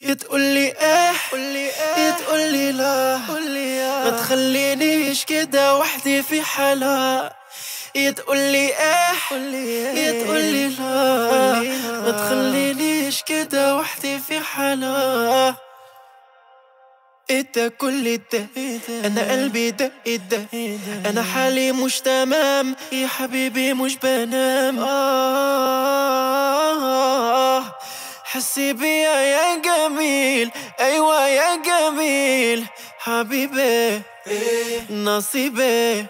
يتقولي ايه يتقولي لا ما تخلينيش كده وحدي في حلا يتقولي ايه يتقولي لا ما تخلينيش كده وحدي في حلا إيه كل ده انا قلبي دق ده انا حالي مش تمام يا حبيبي مش بنام آه حسي بيا يا جميل ايوه يا جميل حبيبي نصيبي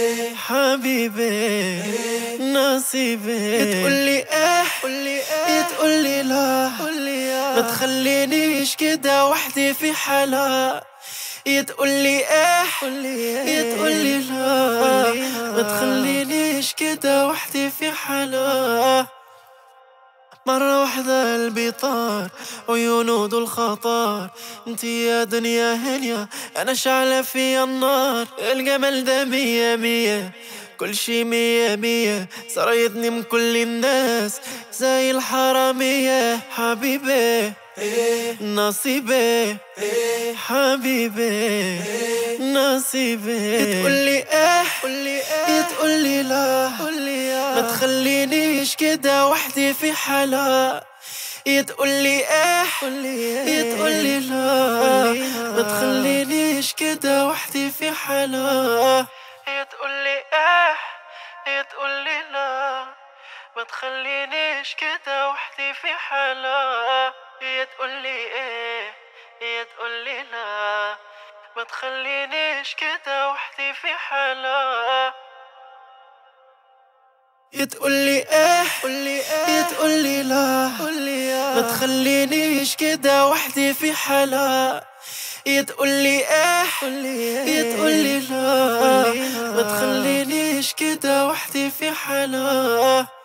حبيبي نصيبي تقولي ايه تقولي لا ما تخلينيش كده وحدي في حلا تقولي ايه تقولي لا ما تخلينيش كده وحدي في حلا مرة واحدة قلبي طار عيونه ذو الخطر انتي يا دنيا هنيا انا شعلة في النار الجمال ده مية مية كل شي مية مية سريتني من كل الناس زي الحرامية حبيبي نصيبي حبيبي نصيبي تقولي ايه تقولي لا ما تخلينيش كده وحدي في حلا تقولي ايه تقولي لا ما تخلينيش كده وحدي في حلا تقولي ايه تقولي لا ما تخلينيش كده وحدي في حلا تقولي ايه تقولي لا ما تخلينيش كده وحدي في حلا تقولي ايه تقولي لا ما تخلينيش كده وحدي في حلا تقولي ايه تقولي لا ما تخلينيش كده وحدي في حلا